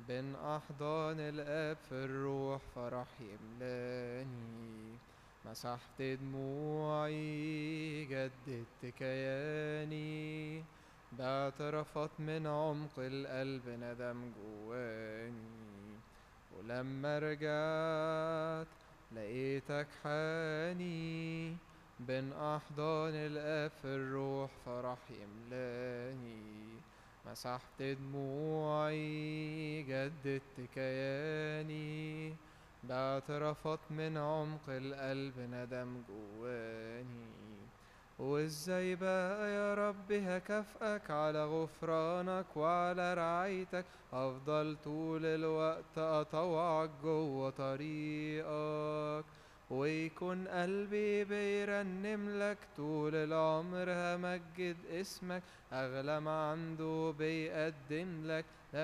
بين أحضان الآب في الروح فرح يملاني مسحت دموعي جددت كياني باعترافات من عمق القلب ندم جواني ولما رجعت لقيتك حاني بين أحضان الآب في الروح فرح يملاني مسحت دموعي جددت كياني باعترافات من عمق القلب ندم جواني وازاي بقى يا رب هكافئك على غفرانك وعلى رعايتك افضل طول الوقت اطوعك جوه طريقك ويكون قلبي بيرنم لك طول العمر همجد اسمك اغلى ما عنده بيقدم لك